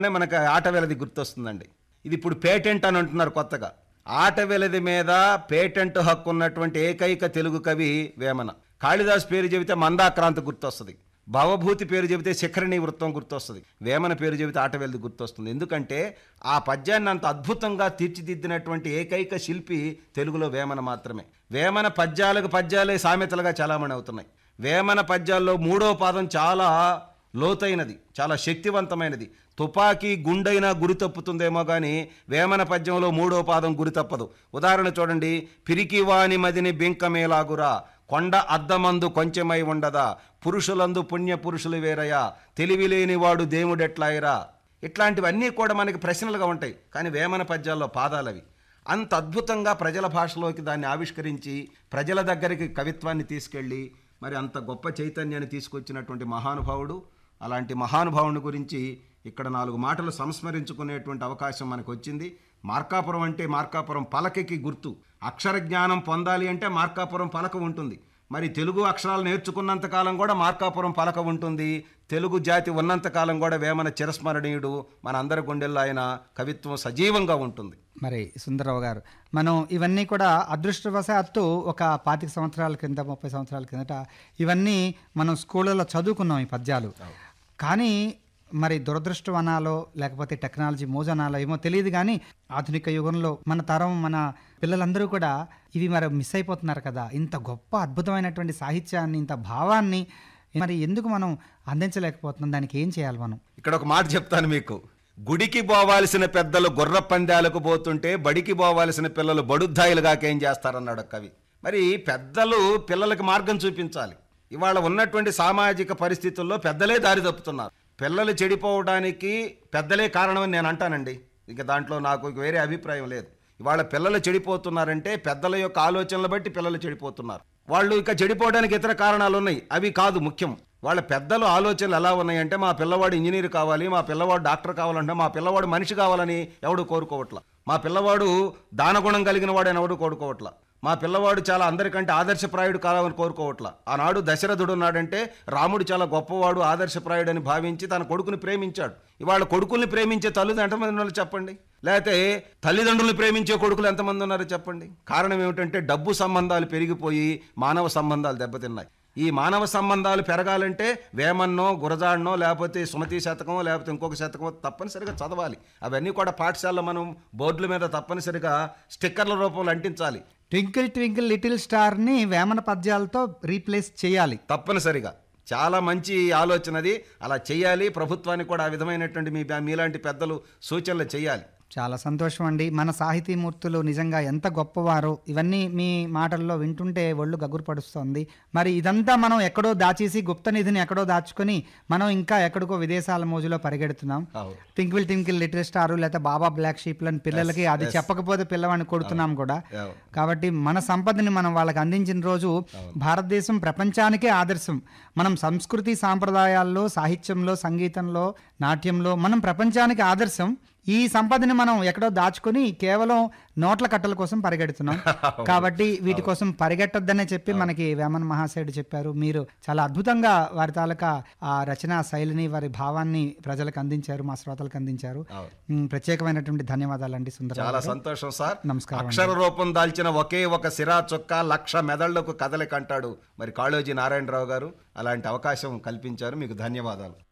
మనకు ఆట వెలది గుర్తొస్తుందండి ఇది ఇప్పుడు పేటెంట్ అని అంటున్నారు కొత్తగా ఆట వెలది మీద పేటెంట్ హక్కు ఉన్నటువంటి ఏకైక తెలుగు కవి వేమన కాళిదాస్ పేరు చెబితే మందాక్రాంతి గుర్తొస్తుంది భవభూతి పేరు చెబితే శిఖరిణి వృత్తం గుర్తొస్తుంది వేమన పేరు చెబితే ఆటవెల్ది గుర్తొస్తుంది ఎందుకంటే ఆ పద్యాన్ని అంత అద్భుతంగా తీర్చిదిద్దినటువంటి ఏకైక శిల్పి తెలుగులో వేమన మాత్రమే వేమన పద్యాలకు పద్యాలే సామెతలుగా చలామణి అవుతున్నాయి వేమన పద్యాల్లో మూడో పాదం చాలా లోతైనది చాలా శక్తివంతమైనది తుపాకీ గుండైనా గురి తప్పుతుందేమో కానీ వేమన పద్యంలో మూడో పాదం గురి తప్పదు ఉదాహరణ చూడండి పిరికివాని మదిని బింకమేలాగురా కొండ అద్దమందు కొంచెమై ఉండదా పురుషులందు పుణ్య పురుషులు వేరయా తెలివిలేని వాడు దేవుడెట్లాయిరా ఇట్లాంటివన్నీ కూడా మనకి ప్రశ్నలుగా ఉంటాయి కానీ వేమన పద్యాల్లో పాదాలవి అంత అద్భుతంగా ప్రజల భాషలోకి దాన్ని ఆవిష్కరించి ప్రజల దగ్గరికి కవిత్వాన్ని తీసుకెళ్ళి మరి అంత గొప్ప చైతన్యాన్ని తీసుకొచ్చినటువంటి మహానుభావుడు అలాంటి మహానుభావుని గురించి ఇక్కడ నాలుగు మాటలు సంస్మరించుకునేటువంటి అవకాశం మనకు వచ్చింది మార్కాపురం అంటే మార్కాపురం పలకకి గుర్తు అక్షర జ్ఞానం పొందాలి అంటే మార్కాపురం పలక ఉంటుంది మరి తెలుగు అక్షరాలు నేర్చుకున్నంత కాలం కూడా మార్కాపురం పలక ఉంటుంది తెలుగు జాతి ఉన్నంత కాలం కూడా వేమన చిరస్మరణీయుడు మన అందరి గుండెల్లో ఆయన కవిత్వం సజీవంగా ఉంటుంది మరి సుందరరావు గారు మనం ఇవన్నీ కూడా అదృష్టవశాత్తు ఒక పాతిక సంవత్సరాల కింద ముప్పై సంవత్సరాల కిందట ఇవన్నీ మనం స్కూళ్ళలో చదువుకున్నాం ఈ పద్యాలు కానీ మరి దురదృష్టం అనాలో లేకపోతే టెక్నాలజీ మోజనాలో ఏమో తెలియదు కానీ ఆధునిక యుగంలో మన తరం మన పిల్లలందరూ కూడా ఇవి మరి మిస్ అయిపోతున్నారు కదా ఇంత గొప్ప అద్భుతమైనటువంటి సాహిత్యాన్ని ఇంత భావాన్ని మరి ఎందుకు మనం అందించలేకపోతున్నాం దానికి ఏం చేయాలి మనం ఇక్కడ ఒక మాట చెప్తాను మీకు గుడికి పోవాల్సిన పెద్దలు గుర్ర పందాలకు పోతుంటే బడికి పోవాల్సిన పిల్లలు బడుద్దాయిలుగాకేం చేస్తారన్నాడు ఒక కవి మరి పెద్దలు పిల్లలకి మార్గం చూపించాలి ఇవాళ ఉన్నటువంటి సామాజిక పరిస్థితుల్లో పెద్దలే దారి తప్పుతున్నారు పిల్లలు చెడిపోవడానికి పెద్దలే కారణమని నేను అంటానండి ఇక దాంట్లో నాకు ఇక వేరే అభిప్రాయం లేదు ఇవాళ పిల్లలు చెడిపోతున్నారంటే పెద్దల యొక్క ఆలోచనలు బట్టి పిల్లలు చెడిపోతున్నారు వాళ్ళు ఇక చెడిపోవడానికి ఇతర కారణాలు ఉన్నాయి అవి కాదు ముఖ్యం వాళ్ళ పెద్దలు ఆలోచనలు ఎలా ఉన్నాయంటే మా పిల్లవాడు ఇంజనీర్ కావాలి మా పిల్లవాడు డాక్టర్ కావాలంటే మా పిల్లవాడు మనిషి కావాలని ఎవడు కోరుకోవట్లా మా పిల్లవాడు దానగుణం కలిగిన వాడు అని ఎవడు కోరుకోవట్లా మా పిల్లవాడు చాలా అందరికంటే ఆదర్శప్రాయుడు కావాలని కోరుకోవట్లా ఆనాడు దశరథుడు ఉన్నాడంటే రాముడు చాలా గొప్పవాడు ఆదర్శప్రాయుడు అని భావించి తన కొడుకుని ప్రేమించాడు ఇవాళ కొడుకుల్ని ప్రేమించే తల్లిదండ్రులు ఎంతమంది ఉన్నారో చెప్పండి లేకపోతే తల్లిదండ్రులను ప్రేమించే కొడుకులు ఎంతమంది ఉన్నారో చెప్పండి కారణం ఏమిటంటే డబ్బు సంబంధాలు పెరిగిపోయి మానవ సంబంధాలు దెబ్బతిన్నాయి ఈ మానవ సంబంధాలు పెరగాలంటే వేమన్నో గురజాడనో లేకపోతే సుమతి శతకమో లేకపోతే ఇంకొక శతకమో తప్పనిసరిగా చదవాలి అవన్నీ కూడా పాఠశాలలో మనం బోర్డుల మీద తప్పనిసరిగా స్టిక్కర్ల రూపంలో అంటించాలి ట్వింకిల్ ట్వింకిల్ లిటిల్ స్టార్ని వేమన పద్యాలతో రీప్లేస్ చేయాలి తప్పనిసరిగా చాలా మంచి ఆలోచనది అలా చేయాలి ప్రభుత్వానికి కూడా ఆ విధమైనటువంటి మీ మీలాంటి పెద్దలు సూచనలు చేయాలి చాలా సంతోషం అండి మన సాహితీమూర్తులు నిజంగా ఎంత గొప్పవారో ఇవన్నీ మీ మాటల్లో వింటుంటే ఒళ్ళు గగురు పడుస్తోంది మరి ఇదంతా మనం ఎక్కడో దాచేసి గుప్త నిధిని ఎక్కడో దాచుకొని మనం ఇంకా ఎక్కడికో విదేశాల మోజులో పరిగెడుతున్నాం అవును. టింకిల్ టింకిల్ లిటిల్ స్టార్ లేదా బాబా బ్లాక్ షీప్ లని పిల్లలకి అది చెప్పకపోతే పిల్లవాడిని కొడుతున్నాం కూడా అవును. కాబట్టి మన సంపదని మనం వాళ్ళకి అందించిన రోజు భారతదేశం ప్రపంచానికే ఆదర్శం మనం సంస్కృతి సాంప్రదాయాల్లో సాహిత్యంలో సంగీతంలో నాట్యంలో మనం ప్రపంచానికి ఆదర్శం ఈ సంపదని మనం ఎక్కడో దాచుకొని కేవలం నోట్ల కట్టల కోసం పరిగెడుతున్నాం కాబట్టి వీటి కోసం పరిగెట్టొద్దనే చెప్పి మనకి వేమన్ మహాశయుడు చెప్పారు మీరు చాలా అద్భుతంగా వారి తాలూకా ఆ రచనా శైలిని వారి భావాన్ని ప్రజలకు అందించారు మా శ్రోతలకు అందించారు అవును. ఉమ్, ప్రత్యేకమైనటువంటి ధన్యవాదాలండి సుందర చాలా సంతోషం సార్ నమస్కారం అక్షర రూపం దాల్చిన ఒకే ఒక సిరా చొక్క లక్ష మెదళ్లకు కదలికంటాడు మరి కాళోజీ నారాయణరావు గారు అలాంటి అవకాశం కల్పించారు మీకు ధన్యవాదాలు